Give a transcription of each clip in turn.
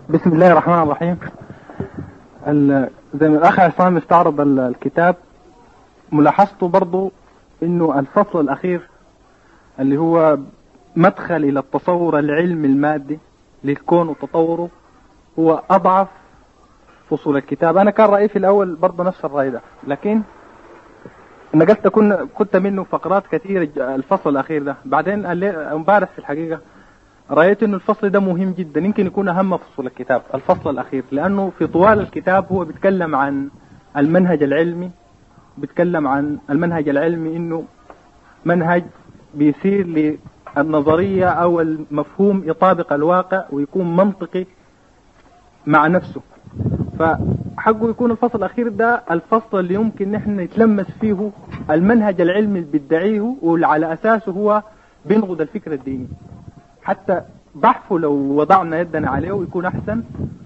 بسم الله الرحمن الرحيم ال- زي ما الاخ عصام استعرض ال- الكتاب ملاحظته برضو انه الفصل الاخير اللي هو مدخل الى التصور العلمي المادي للكون وتطوره هو اضعف فصول الكتاب انا كان رايي في الاول برضه نفس الراي ده لكن نقلت كن كنت منه فقرات كثيره الفصل الاخير ده بعدين الليل- امبارح في الحقيقه رأيت أن الفصل ده مهم جدا يمكن يكون أهم فصول الكتاب الفصل الأخير لأنه في طوال الكتاب هو بيتكلم عن المنهج العلمي بيتكلم عن المنهج العلمي أنه منهج بيسير للنظرية أو المفهوم يطابق الواقع ويكون منطقي مع نفسه فحقه يكون الفصل الأخير ده الفصل اللي يمكن نحن نتلمس فيه المنهج العلمي اللي بيدعيه وعلى أساسه هو بينقض الفكر الديني حتى بحثه لو وضعنا يدنا عليه يكون احسن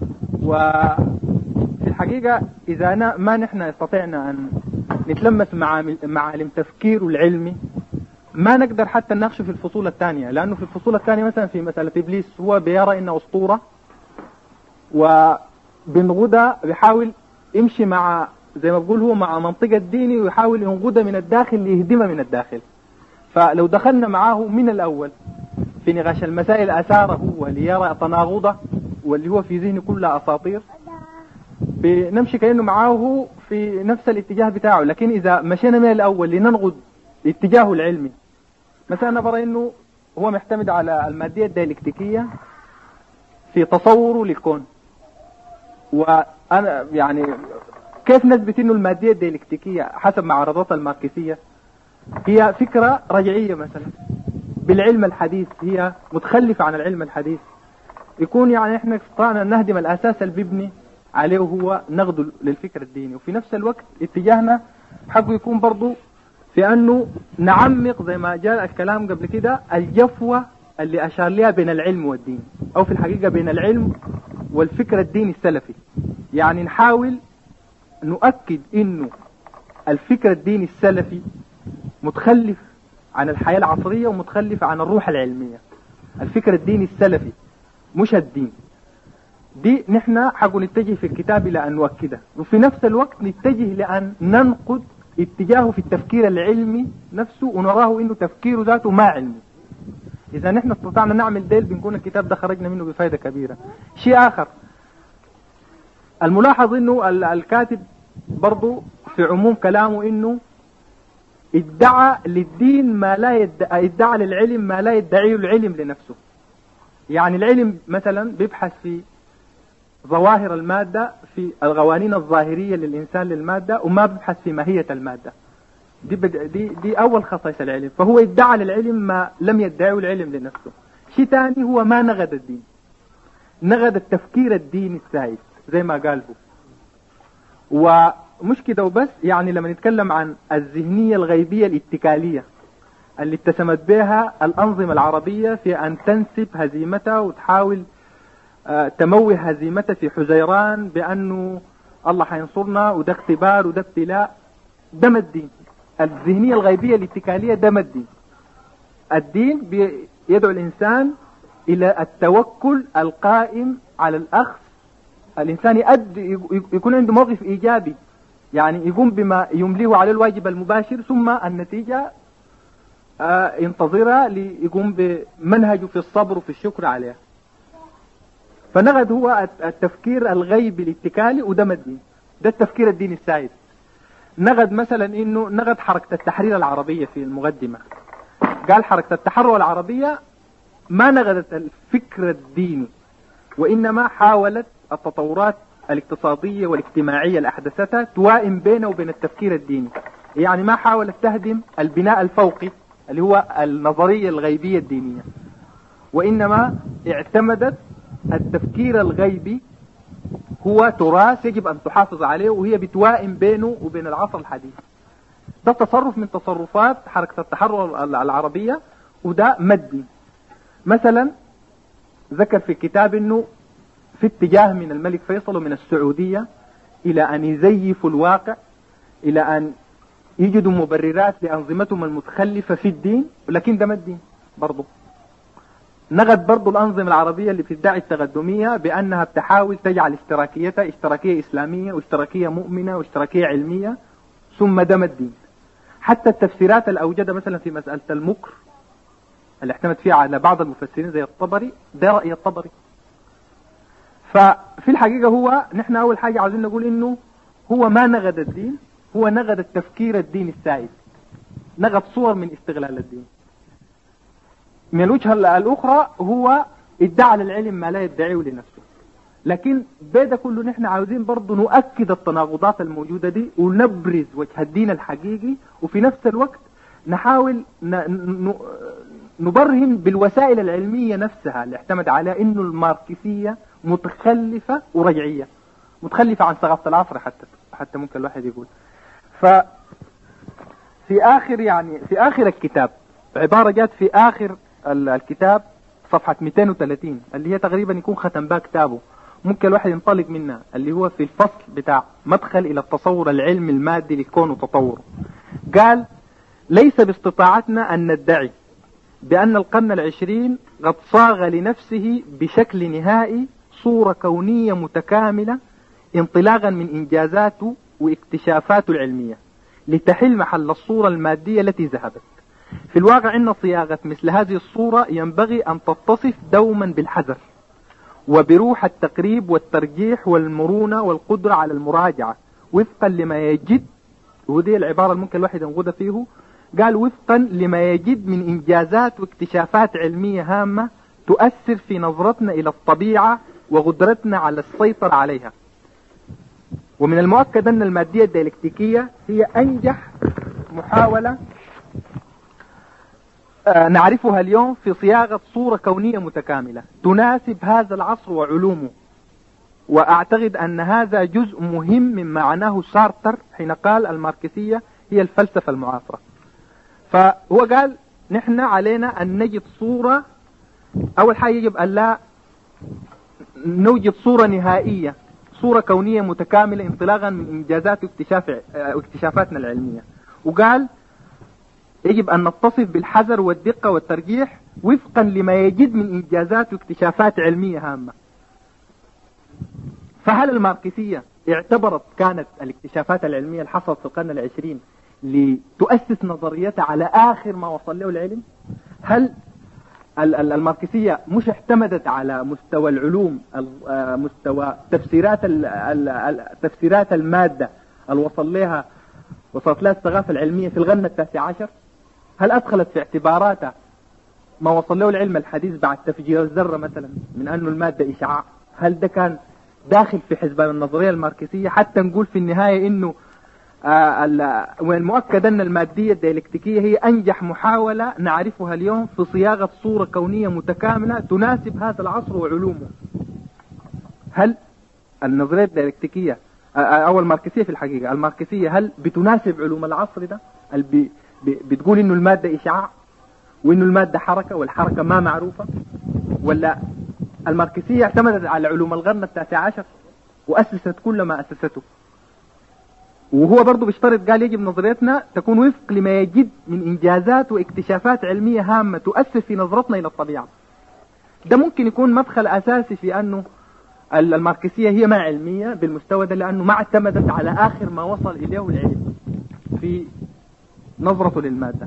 وفي الحقيقة اذا أنا ما نحن استطعنا ان نتلمس مع معالم تفكيره العلمي ما نقدر حتى نناقشه في الفصول الثانية لانه في الفصول الثانية مثلا في مسألة ابليس هو بيرى انه اسطورة وبينغدها بيحاول يمشي مع زي ما بقول هو مع منطقة الديني ويحاول ينغدها من الداخل ليهدمها من الداخل فلو دخلنا معاه من الاول في نقاش المسائل أثاره هو ليرى تناقضه واللي هو في ذهنه كلها أساطير بنمشي كأنه معاه في نفس الاتجاه بتاعه لكن إذا مشينا من الأول لننقض اتجاهه العلمي مثلا أنا برى إنه هو معتمد على المادية الديالكتيكية في تصوره للكون وأنا يعني كيف نثبت إنه المادية الديالكتيكية حسب معارضات الماركسية هي فكرة رجعية مثلا بالعلم الحديث هي متخلفة عن العلم الحديث يكون يعني احنا استطعنا نهدم الاساس اللي بيبني عليه هو نقد للفكر الديني وفي نفس الوقت اتجاهنا حقه يكون برضو في انه نعمق زي ما جاء الكلام قبل كده الجفوة اللي اشار لها بين العلم والدين او في الحقيقة بين العلم والفكر الديني السلفي يعني نحاول نؤكد انه الفكر الديني السلفي متخلف عن الحياة العصرية ومتخلف عن الروح العلمية الفكر الديني السلفي مش الدين دي نحن حقو نتجه في الكتاب إلى أن نؤكده وفي نفس الوقت نتجه لأن ننقد اتجاهه في التفكير العلمي نفسه ونراه انه تفكيره ذاته ما علمي اذا نحن استطعنا نعمل ديل بنكون الكتاب ده خرجنا منه بفائدة كبيرة شيء اخر الملاحظ انه الكاتب برضو في عموم كلامه انه ادعى للدين ما لا يدعى ادعى للعلم ما لا يدعيه العلم لنفسه يعني العلم مثلا بيبحث في ظواهر المادة في القوانين الظاهرية للإنسان للمادة وما بيبحث في ماهية المادة دي, بد... دي, دي أول خصائص العلم فهو ادعى للعلم ما لم يدعيه العلم لنفسه شيء ثاني هو ما نغد الدين نغد التفكير الديني السائد زي ما قال هو ومش كده وبس يعني لما نتكلم عن الذهنية الغيبية الاتكالية اللي اتسمت بها الأنظمة العربية في أن تنسب هزيمتها وتحاول تموه هزيمتها في حزيران بأنه الله حينصرنا وده اختبار وده ابتلاء ده ما الدين الذهنية الغيبية الاتكالية ده ما الدين الدين يدعو الإنسان إلى التوكل القائم على الأخذ الإنسان يؤد يكون عنده موقف إيجابي يعني يقوم بما يمليه عليه الواجب المباشر ثم النتيجة ينتظرها ليقوم بمنهجه في الصبر وفي الشكر عليها فنغد هو التفكير الغيبي الاتكالي وده الدين ده التفكير الديني السائد نغد مثلا انه نغد حركة التحرير العربية في المقدمة قال حركة التحرر العربية ما نغدت الفكر الديني وانما حاولت التطورات الاقتصادية والاجتماعية اللي احدثتها توائم بينه وبين التفكير الديني يعني ما حاولت تهدم البناء الفوقي اللي هو النظرية الغيبية الدينية وإنما اعتمدت التفكير الغيبي هو تراث يجب أن تحافظ عليه وهي بتوائم بينه وبين العصر الحديث ده تصرف من تصرفات حركة التحرر العربية وده مدي مثلا ذكر في الكتاب انه في اتجاه من الملك فيصل ومن السعودية الى ان يزيفوا الواقع الى ان يجدوا مبررات لأنظمتهم المتخلفة في الدين لكن ده ما الدين برضه نغد برضو الأنظمة العربية اللي بتدعي التقدمية بأنها بتحاول تجعل اشتراكيتها اشتراكية إسلامية واشتراكية مؤمنة واشتراكية علمية ثم دم الدين حتى التفسيرات الأوجدة مثلا في مسألة المكر اللي اعتمد فيها على بعض المفسرين زي الطبري ده رأي الطبري ففي الحقيقة هو نحن أول حاجة عاوزين نقول إنه هو ما نغد الدين هو نغد التفكير الديني السائد نغد صور من استغلال الدين من الوجهة الأخرى هو ادعى للعلم ما لا يدعيه لنفسه لكن بيدا كله نحن عاوزين برضه نؤكد التناقضات الموجودة دي ونبرز وجه الدين الحقيقي وفي نفس الوقت نحاول نبرهن بالوسائل العلمية نفسها اللي اعتمد عليها انه الماركسية متخلفة ورجعية متخلفة عن ثقافة العصر حتى حتى ممكن الواحد يقول ف في اخر يعني في اخر الكتاب عبارة جات في اخر الكتاب صفحة 230 اللي هي تقريبا يكون ختم بها كتابه ممكن الواحد ينطلق منها اللي هو في الفصل بتاع مدخل الى التصور العلمي المادي للكون وتطوره قال ليس باستطاعتنا ان ندعي بان القرن العشرين قد صاغ لنفسه بشكل نهائي صورة كونية متكاملة انطلاقا من انجازاته واكتشافاته العلمية لتحل محل الصورة المادية التي ذهبت في الواقع ان صياغة مثل هذه الصورة ينبغي ان تتصف دوما بالحذر وبروح التقريب والترجيح والمرونة والقدرة على المراجعة وفقا لما يجد ودي العبارة اللي ممكن الواحد ينقذها فيه قال وفقا لما يجد من إنجازات واكتشافات علمية هامة تؤثر في نظرتنا إلى الطبيعة وقدرتنا على السيطرة عليها ومن المؤكد أن المادية الديالكتيكية هي أنجح محاولة آه، نعرفها اليوم في صياغة صورة كونية متكاملة تناسب هذا العصر وعلومه وأعتقد أن هذا جزء مهم من معناه سارتر حين قال الماركسية هي الفلسفة المعاصرة فهو قال نحن علينا أن نجد صورة أول حاجة يجب أن لا نوجد صورة نهائية صورة كونية متكاملة انطلاقا من إنجازات واكتشاف آه، واكتشافاتنا العلمية وقال يجب أن نتصف بالحذر والدقة والترجيح وفقا لما يجد من إنجازات واكتشافات علمية هامة فهل الماركسية اعتبرت كانت الاكتشافات العلمية اللي حصلت في القرن العشرين لتؤسس نظريتها على آخر ما وصل له العلم هل الماركسية مش اعتمدت على مستوى العلوم آه، مستوى تفسيرات تفسيرات المادة اللي وصل لها وصلت لها الثقافة العلمية في القرن التاسع عشر هل أدخلت في اعتباراتها ما وصل له العلم الحديث بعد تفجير الذرة مثلا من أنه المادة إشعاع هل ده كان داخل في حسبان النظرية الماركسية حتى نقول في النهاية إنه آه المؤكد أن المادية الديالكتيكية هي أنجح محاولة نعرفها اليوم في صياغة صورة كونية متكاملة تناسب هذا العصر وعلومه هل النظرية الديالكتيكية آه، آه، أو الماركسية في الحقيقة الماركسية هل بتناسب علوم العصر ده بتقول انه المادة اشعاع وانه المادة حركة والحركة ما معروفة ولا الماركسية اعتمدت على علوم القرن التاسع عشر واسست كل ما اسسته وهو برضه بيشترط قال يجب نظريتنا تكون وفق لما يجد من انجازات واكتشافات علمية هامة تؤثر في نظرتنا الى الطبيعة ده ممكن يكون مدخل اساسي في انه الماركسية هي ما علمية بالمستوى ده لانه ما اعتمدت على اخر ما وصل اليه العلم في نظرته للمادة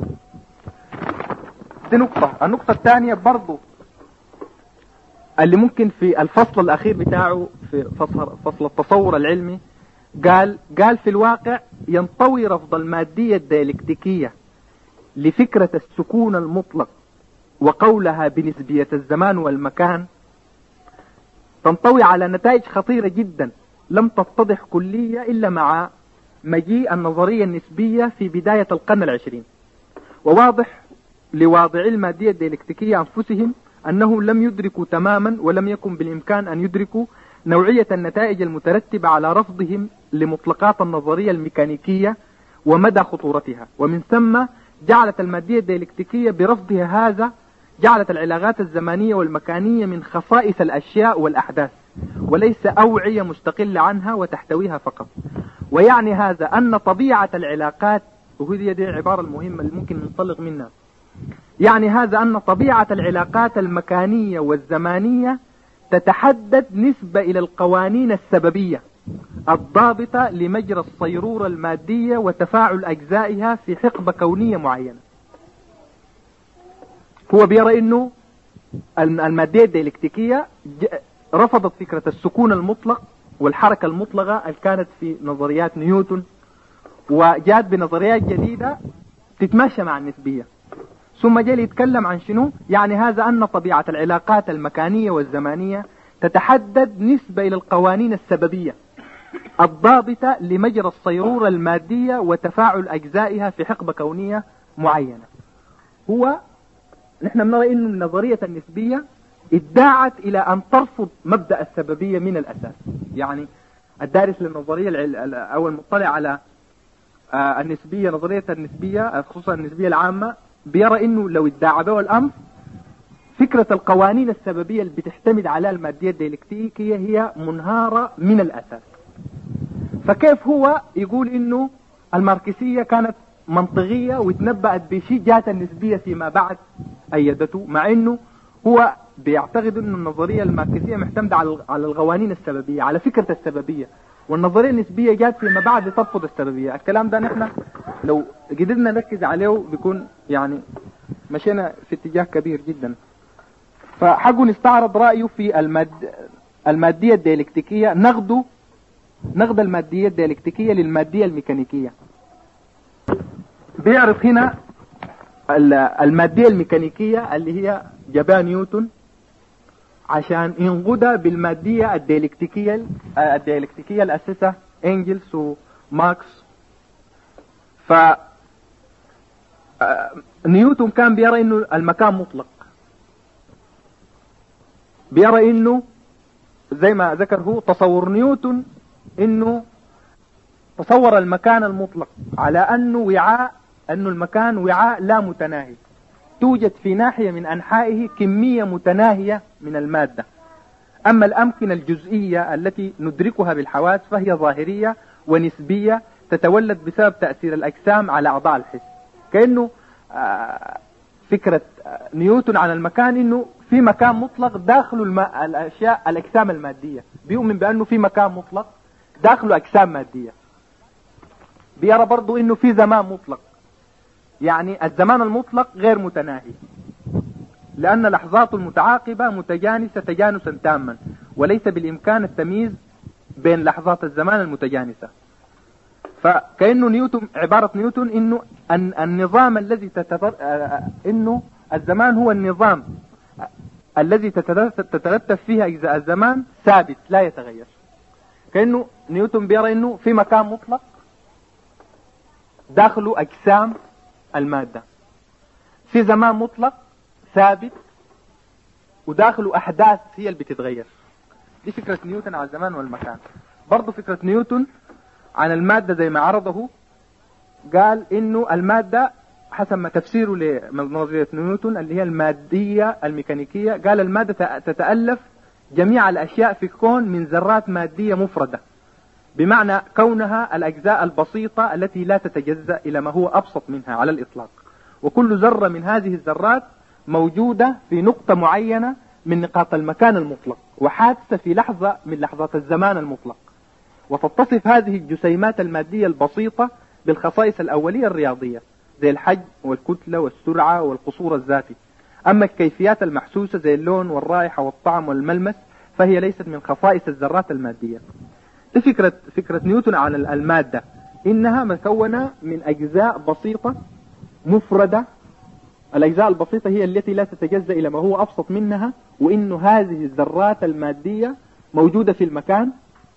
دي نقطة النقطة الثانية برضو اللي ممكن في الفصل الأخير بتاعه في فصل, فصل التصور العلمي قال قال في الواقع ينطوي رفض المادية الديالكتيكية لفكرة السكون المطلق وقولها بنسبية الزمان والمكان تنطوي على نتائج خطيرة جدا لم تتضح كلية إلا مع مجيء النظرية النسبية في بداية القرن العشرين وواضح لواضعي المادية الديالكتيكية أنفسهم أنهم لم يدركوا تماما ولم يكن بالإمكان أن يدركوا نوعية النتائج المترتبة على رفضهم لمطلقات النظرية الميكانيكية ومدى خطورتها ومن ثم جعلت المادية الديالكتيكية برفضها هذا جعلت العلاقات الزمانية والمكانية من خصائص الأشياء والأحداث وليس أوعية مستقلة عنها وتحتويها فقط ويعني هذا أن طبيعة العلاقات وهذه دي العبارة المهمة اللي ممكن ننطلق منها يعني هذا أن طبيعة العلاقات المكانية والزمانية تتحدد نسبة إلى القوانين السببية الضابطة لمجرى الصيرورة المادية وتفاعل أجزائها في حقبة كونية معينة هو بيرى أنه المادية الديالكتيكية رفضت فكرة السكون المطلق والحركة المطلقة اللي كانت في نظريات نيوتن وجات بنظريات جديدة تتماشى مع النسبية ثم جاء يتكلم عن شنو يعني هذا أن طبيعة العلاقات المكانية والزمانية تتحدد نسبة إلى القوانين السببية الضابطة لمجرى الصيرورة المادية وتفاعل أجزائها في حقبة كونية معينة هو نحن بنرى أن النظرية النسبية ادعت إلى أن ترفض مبدأ السببية من الأساس يعني الدارس للنظرية أو المطلع على آه، النسبية نظرية النسبية خصوصا النسبية العامة بيرى انه لو ادعى به الامر فكرة القوانين السببية اللي بتعتمد على المادية الديالكتيكية هي منهارة من الأساس فكيف هو يقول انه الماركسية كانت منطقية وتنبأت بشيء جات النسبية فيما بعد أيدته مع انه هو بيعتقد انه النظرية الماركسية معتمدة على القوانين السببية على فكرة السببية والنظرية النسبية جات فيما بعد ترفض السببية الكلام ده نحن لو قدرنا نركز عليه بيكون يعني مشينا في اتجاه كبير جدا فحقه نستعرض رأيه في الماد المادية الديالكتيكية نغدو نغد المادية الديالكتيكية للمادية الميكانيكية بيعرف هنا المادية الميكانيكية اللي هي جابها نيوتن عشان ينقدها بالمادية الديالكتيكية الديالكتيكية اللي أسسها إنجلس وماركس ف آه، نيوتن كان بيرى انه المكان مطلق بيرى انه زي ما ذكر هو تصور نيوتن انه تصور المكان المطلق على انه وعاء انه المكان وعاء لا متناهي توجد في ناحية من أنحائه كمية متناهية من المادة أما الأمكنة الجزئية التي ندركها بالحواس فهي ظاهرية ونسبية تتولد بسبب تأثير الأجسام على أعضاء الحس كأنه آه، فكرة آه، نيوتن عن المكان انه في مكان مطلق داخله الماء الاشياء الاجسام المادية بيؤمن بانه في مكان مطلق داخله اجسام مادية بيرى برضو انه في زمان مطلق يعني الزمان المطلق غير متناهي لأن لحظات المتعاقبة متجانسة تجانسا تاما وليس بالإمكان التمييز بين لحظات الزمان المتجانسة فكأنه نيوتن عبارة نيوتن إنه أن النظام الذي تتبر... إنه الزمان هو النظام الذي تترتب فيه أجزاء الزمان ثابت لا يتغير كأنه نيوتن بيرى إنه في مكان مطلق داخله أجسام المادة في زمان مطلق ثابت وداخله أحداث هي اللي بتتغير دي فكرة نيوتن على الزمان والمكان برضو فكرة نيوتن عن المادة زي ما عرضه قال انه المادة حسب ما تفسيره لنظرية نيوتن اللي هي المادية الميكانيكية قال المادة تتألف جميع الأشياء في الكون من ذرات مادية مفردة بمعنى كونها الأجزاء البسيطة التي لا تتجزأ إلى ما هو أبسط منها على الإطلاق وكل ذرة من هذه الذرات موجودة في نقطة معينة من نقاط المكان المطلق وحادثة في لحظة من لحظات الزمان المطلق وتتصف هذه الجسيمات المادية البسيطة بالخصائص الأولية الرياضية زي الحجم والكتلة والسرعة والقصور الذاتي أما الكيفيات المحسوسة زي اللون والرائحة والطعم والملمس فهي ليست من خصائص الذرات المادية دي فكرة, فكرة نيوتن عن المادة إنها مكونة من أجزاء بسيطة مفردة الأجزاء البسيطة هي التي لا تتجزأ إلى ما هو أبسط منها وإنه هذه الذرات المادية موجودة في المكان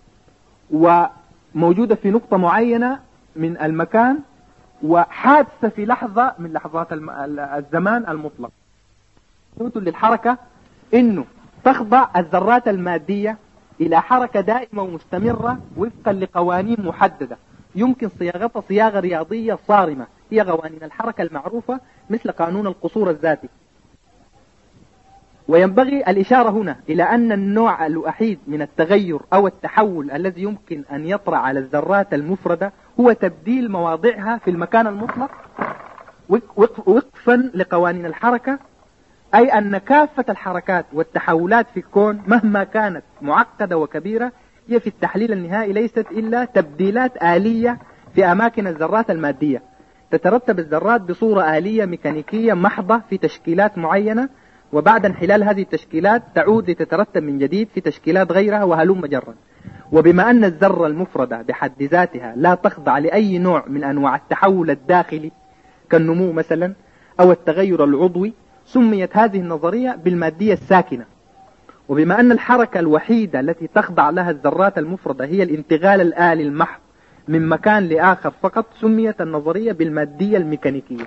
وموجودة في نقطة معينة من المكان وحادثة في لحظة من لحظات الزمان المطلق نيوتن للحركة انه تخضع الذرات المادية الى حركة دائمة ومستمرة وفقا لقوانين محددة يمكن صياغتها صياغة رياضية صارمة هي قوانين الحركة المعروفة مثل قانون القصور الذاتي وينبغي الإشارة هنا إلى أن النوع الوحيد من التغير أو التحول الذي يمكن أن يطرأ على الذرات المفردة هو تبديل مواضعها في المكان المطلق وقفا لقوانين الحركة أي أن كافة الحركات والتحولات في الكون مهما كانت معقدة وكبيرة هي في التحليل النهائي ليست إلا تبديلات آلية في أماكن الذرات المادية تترتب الذرات بصورة آلية ميكانيكية محضة في تشكيلات معينة وبعد انحلال هذه التشكيلات تعود لتترتب من جديد في تشكيلات غيرها وهلم جرا وبما أن الذرة المفردة بحد ذاتها لا تخضع لأي نوع من أنواع التحول الداخلي كالنمو مثلا أو التغير العضوي سميت هذه النظرية بالمادية الساكنة وبما أن الحركة الوحيدة التي تخضع لها الذرات المفردة هي الانتقال الآلي المحض من مكان لآخر فقط سميت النظرية بالمادية الميكانيكية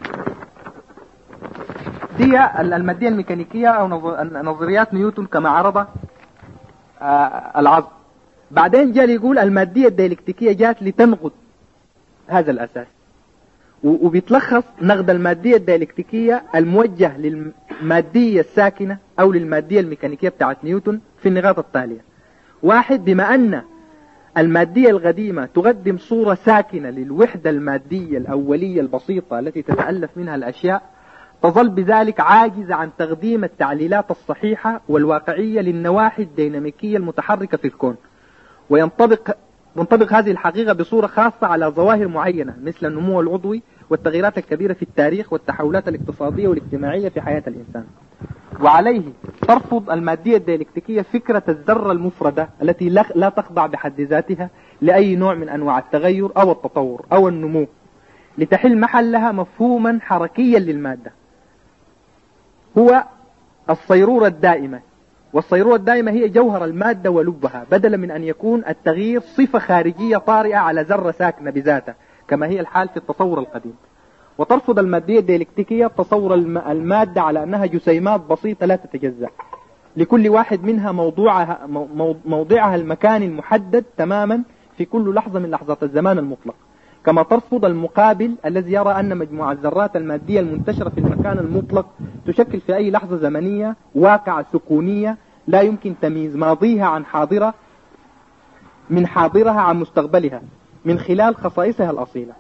دي المادية الميكانيكية أو نظريات نيوتن كما عرض آه، العظم بعدين جاء يقول المادية الديالكتيكية جات لتنقض هذا الأساس وبيتلخص نقد المادية الديالكتيكية الموجه للمادية الساكنة أو للمادية الميكانيكية بتاعت نيوتن في النقاط التالية واحد بما أن المادية القديمة تقدم صورة ساكنة للوحدة المادية الأولية البسيطة التي تتألف منها الأشياء تظل بذلك عاجزة عن تقديم التعليلات الصحيحة والواقعية للنواحي الديناميكية المتحركة في الكون وينطبق تنطبق هذه الحقيقة بصورة خاصة على ظواهر معينة مثل النمو العضوي والتغييرات الكبيرة في التاريخ والتحولات الاقتصادية والاجتماعية في حياة الإنسان وعليه ترفض المادية الديالكتيكية فكرة الذرة المفردة التي لا تخضع بحد ذاتها لأي نوع من أنواع التغير أو التطور أو النمو لتحل محلها مفهوما حركيا للمادة هو الصيرورة الدائمة والصيرورة الدائمة هي جوهر المادة ولبها بدلا من أن يكون التغيير صفة خارجية طارئة على ذرة ساكنة بذاتها كما هي الحال في التصور القديم وترفض المادية الديالكتيكية تصور المادة على أنها جسيمات بسيطة لا تتجزأ لكل واحد منها موضوعها موضعها المكان المحدد تماما في كل لحظة من لحظات الزمان المطلق كما ترفض المقابل الذي يرى أن مجموعة الذرات المادية المنتشرة في المكان المطلق تشكل في أي لحظة زمنية واقعة سكونية لا يمكن تمييز ماضيها عن حاضرة من حاضرها عن مستقبلها من خلال خصائصها الأصيلة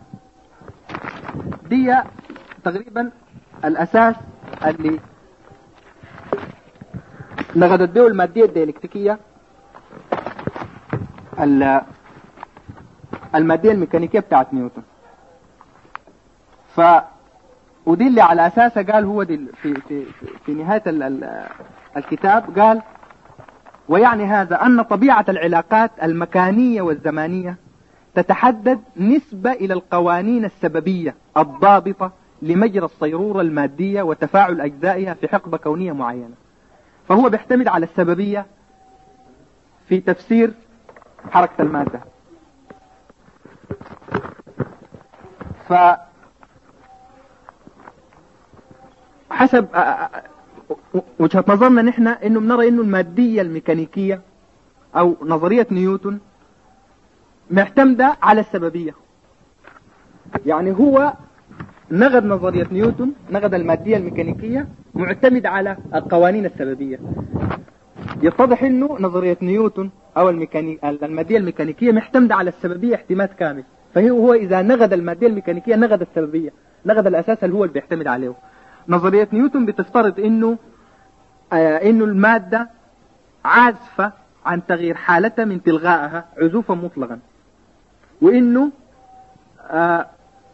دي تقريبا الأساس اللي نغدت به المادية الديالكتيكية المادية الميكانيكية بتاعت نيوتن ف ودي اللي على أساسها قال هو دي في, في, في نهاية ال ال الكتاب قال ويعني هذا أن طبيعة العلاقات المكانية والزمانية تتحدد نسبة إلى القوانين السببية الضابطة لمجرى الصيرورة المادية وتفاعل أجزائها في حقبة كونية معينة فهو بيعتمد على السببية في تفسير حركة المادة ف حسب وجهة نظرنا نحن انه بنرى انه المادية الميكانيكية او نظرية نيوتن معتمدة على السببية يعني هو نغد نظرية نيوتن نغد المادية الميكانيكية معتمد على القوانين السببية يتضح انه نظرية نيوتن او الميكاني... المادية الميكانيكية معتمدة على السببية احتمال كامل فهو اذا نغد المادية الميكانيكية نغد السببية نغد الاساس اللي هو اللي بيعتمد عليه نظرية نيوتن بتفترض انه آه انه المادة عازفة عن تغيير حالتها من تلغائها عزوفا مطلقا وانه آه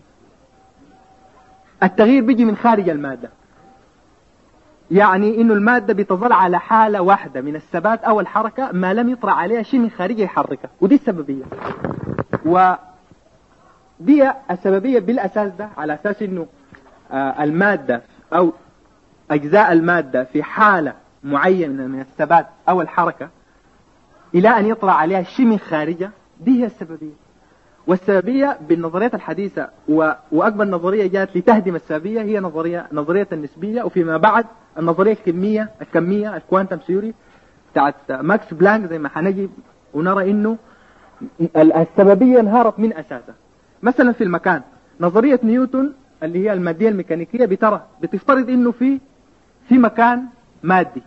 التغيير بيجي من خارج المادة يعني انه المادة بتظل على حالة واحدة من الثبات او الحركة ما لم يطرع عليها شيء من خارجها يحركها ودي السببية و دي السببية بالاساس ده على اساس انه آه المادة او اجزاء المادة في حالة معينة من الثبات او الحركة الى ان يطرع عليها شيء من خارجها دي هي السببية والسببية بالنظريات الحديثة و... وأكبر نظرية جاءت لتهدم السببية هي نظرية نظرية النسبية وفيما بعد النظرية الكمية الكمية الكوانتم ثيوري بتاعت ماكس بلانك زي ما حنجي ونرى إنه السببية انهارت من أساسها مثلا في المكان نظرية نيوتن اللي هي المادية الميكانيكية بترى بتفترض إنه في في مكان مادي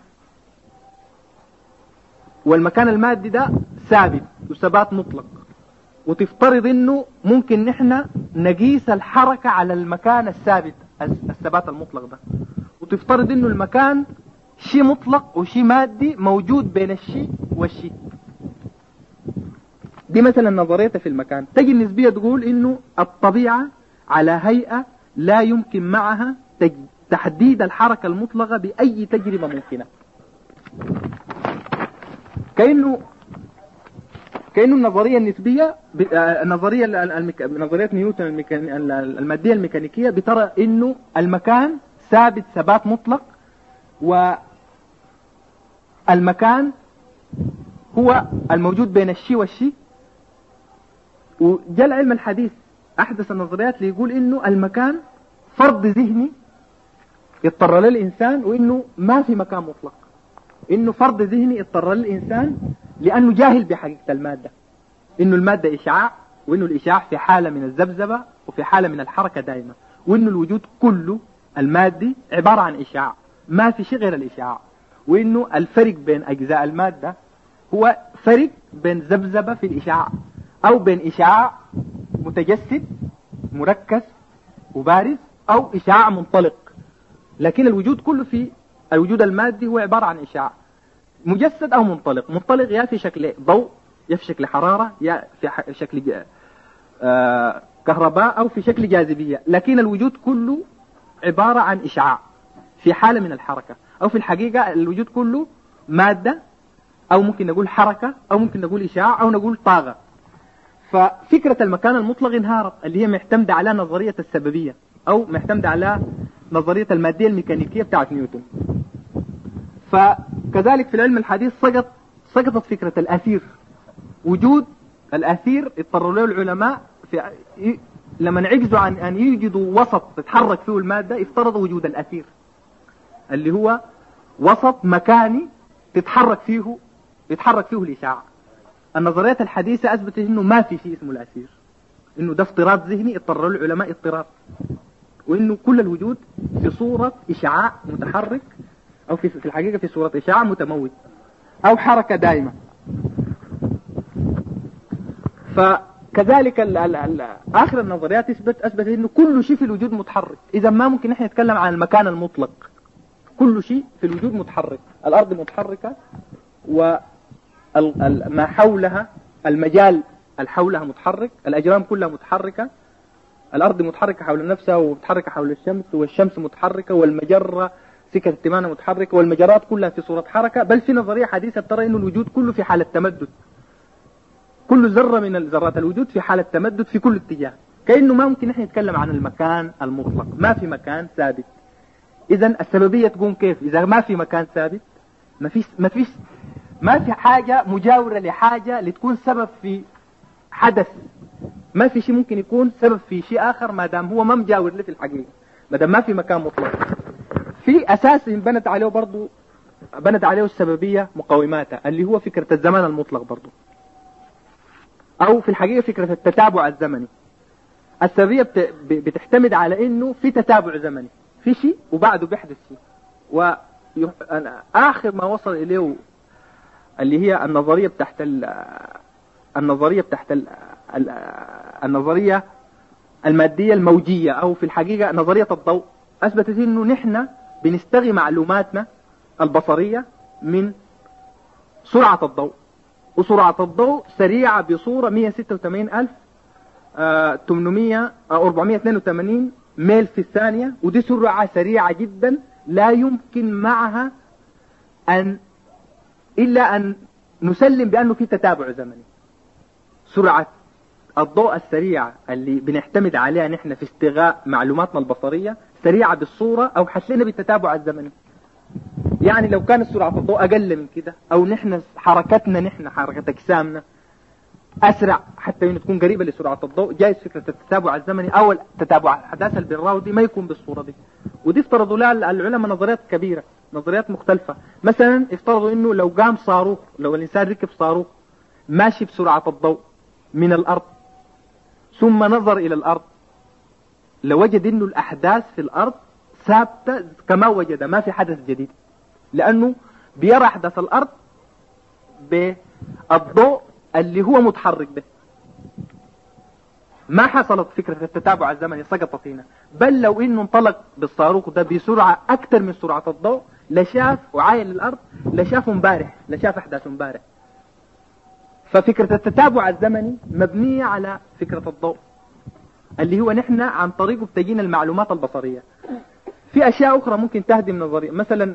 والمكان المادي ده ثابت وثبات مطلق وتفترض انه ممكن نحن نقيس الحركة على المكان الثابت الثبات المطلق ده وتفترض انه المكان شيء مطلق وشيء مادي موجود بين الشيء والشيء دي مثلا نظريتها في المكان تجي النسبية تقول انه الطبيعة على هيئة لا يمكن معها تحديد الحركة المطلقة بأي تجربة ممكنة كأنه كأنه النظرية النسبية النظرية نظرية نيوتن المادية الميكانيكية بترى انه المكان ثابت ثبات مطلق والمكان هو الموجود بين الشيء والشيء وجاء العلم الحديث احدث النظريات اللي يقول انه المكان فرض ذهني يضطر له الانسان وانه ما في مكان مطلق انه فرض ذهني اضطر له الانسان لانه جاهل بحقيقه الماده انه الماده اشعاع وانه الاشعاع في حاله من الذبذبه وفي حاله من الحركه دائما وانه الوجود كله المادي عباره عن اشعاع ما في شيء غير الاشعاع وانه الفرق بين اجزاء الماده هو فرق بين ذبذبه في الاشعاع او بين اشعاع متجسد مركز وبارز او اشعاع منطلق لكن الوجود كله في الوجود المادي هو عبارة عن اشعاع مجسد او منطلق منطلق يا في شكل ضوء يا في شكل حرارة يا في شكل آه كهرباء او في شكل جاذبية لكن الوجود كله عبارة عن اشعاع في حالة من الحركة او في الحقيقة الوجود كله مادة او ممكن نقول حركة او ممكن نقول اشعاع او نقول طاقة ففكرة المكان المطلق انهارت اللي هي معتمدة على نظرية السببية أو معتمدة على نظرية المادية الميكانيكية بتاعت نيوتن فكذلك في العلم الحديث سقط سقطت فكرة الأثير وجود الأثير اضطروا له العلماء في لما عجزوا عن أن يوجدوا وسط تتحرك فيه المادة افترضوا وجود الأثير اللي هو وسط مكاني تتحرك فيه يتحرك فيه الإشعاع النظريات الحديثة أثبتت أنه ما في شيء اسمه الأسير أنه ده افتراض ذهني اضطر العلماء اضطراب وأنه كل الوجود في صورة إشعاع متحرك أو في في الحقيقة في صورة إشعاع متموت أو حركة دائمة فكذلك ال ال ال آخر النظريات أثبت أثبت أنه كل شيء في الوجود متحرك إذا ما ممكن نحن نتكلم عن المكان المطلق كل شيء في الوجود متحرك الأرض متحركة و ما حولها المجال حولها متحرك الأجرام كلها متحركة الأرض متحركة حول نفسها ومتحركة حول الشمس والشمس متحركة والمجرة سكة التمانة متحركة والمجرات كلها في صورة حركة بل في نظرية حديثة ترى أن الوجود كله في حالة تمدد كل ذرة من ذرات الوجود في حالة تمدد في كل اتجاه كأنه ما ممكن نحن نتكلم عن المكان المطلق ما في مكان ثابت إذا السببية تقوم كيف إذا ما في مكان ثابت ما فيش ما فيش ما في حاجة مجاورة لحاجة لتكون سبب في حدث ما في شيء ممكن يكون سبب في شيء آخر ما دام هو ما مجاور له في الحقيقة ما دام ما في مكان مطلق في أساس بنت عليه برضو بنت عليه السببية مقوماتها اللي هو فكرة الزمن المطلق برضو أو في الحقيقة فكرة التتابع الزمني السببية بتعتمد على إنه في تتابع زمني في شيء وبعده بيحدث شيء وآخر ما وصل إليه اللي هي النظرية بتاعت النظرية بتاعت النظرية المادية الموجية أو في الحقيقة نظرية الضوء أثبتت أنه نحن بنستغي معلوماتنا البصرية من سرعة الضوء وسرعة الضوء سريعة بصورة 186 ألف 800 482 ميل في الثانية ودي سرعة سريعة جدا لا يمكن معها أن إلا أن نسلم بأنه في تتابع زمني سرعة الضوء السريعة اللي بنعتمد عليها نحن في استغاء معلوماتنا البصرية سريعة بالصورة أو حسينا بالتتابع الزمني يعني لو كانت سرعة الضوء أقل من كده أو نحن حركتنا نحن حركة أجسامنا أسرع حتى إنه تكون قريبة لسرعة الضوء جايز فكرة التتابع الزمني أو التتابع الحداثة البراودي ما يكون بالصورة دي ودي افترضوا لها العلماء نظريات كبيرة نظريات مختلفة مثلا افترضوا انه لو قام صاروخ لو الانسان ركب صاروخ ماشي بسرعة الضوء من الارض ثم نظر الى الارض لوجد انه الاحداث في الارض ثابتة كما وجد ما في حدث جديد لانه بيرى احداث الارض بالضوء اللي هو متحرك به ما حصلت فكرة التتابع الزمني سقطت هنا بل لو انه انطلق بالصاروخ ده بسرعة اكثر من سرعة الضوء لشاف وعاين الارض لشاف امبارح لشاف احداث امبارح ففكرة التتابع الزمني مبنية على فكرة الضوء اللي هو نحن عن طريقه بتجينا المعلومات البصرية في اشياء اخرى ممكن تهدم نظرية مثلا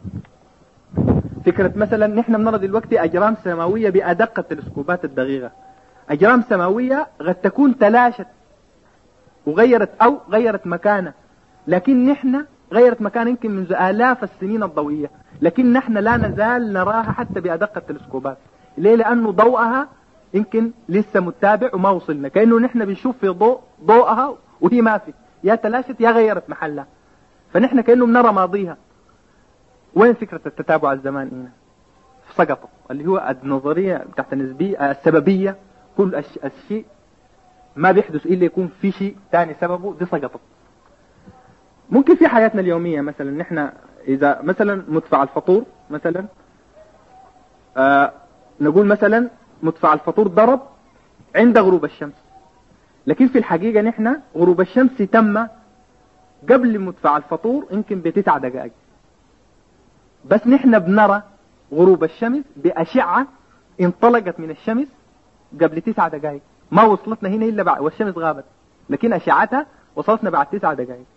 فكرة مثلا نحن بنرى دلوقتي اجرام سماوية بادق التلسكوبات الدقيقة اجرام سماوية قد تكون تلاشت وغيرت او غيرت مكانها لكن نحن غيرت مكان يمكن منذ آلاف السنين الضوئية لكن نحن لا نزال نراها حتى بأدق التلسكوبات ليه لأنه ضوءها يمكن لسه متابع وما وصلنا كأنه نحن بنشوف في ضوء ضوءها وهي ما في يا تلاشت يا غيرت محلها فنحن كأنه بنرى ماضيها وين فكرة التتابع الزمان هنا سقطت اللي هو النظرية تحت النسبية السببية كل الشيء ما بيحدث إلا يكون في شيء ثاني سببه دي سقطت ممكن في حياتنا اليومية مثلا نحن إذا مثلا مدفع الفطور مثلا آه نقول مثلا مدفع الفطور ضرب عند غروب الشمس لكن في الحقيقة نحن غروب الشمس تم قبل مدفع الفطور يمكن بتسع دقائق بس نحن بنرى غروب الشمس بأشعة انطلقت من الشمس قبل تسع دقائق ما وصلتنا هنا إلا بعد والشمس غابت لكن أشعتها وصلتنا بعد تسع دقائق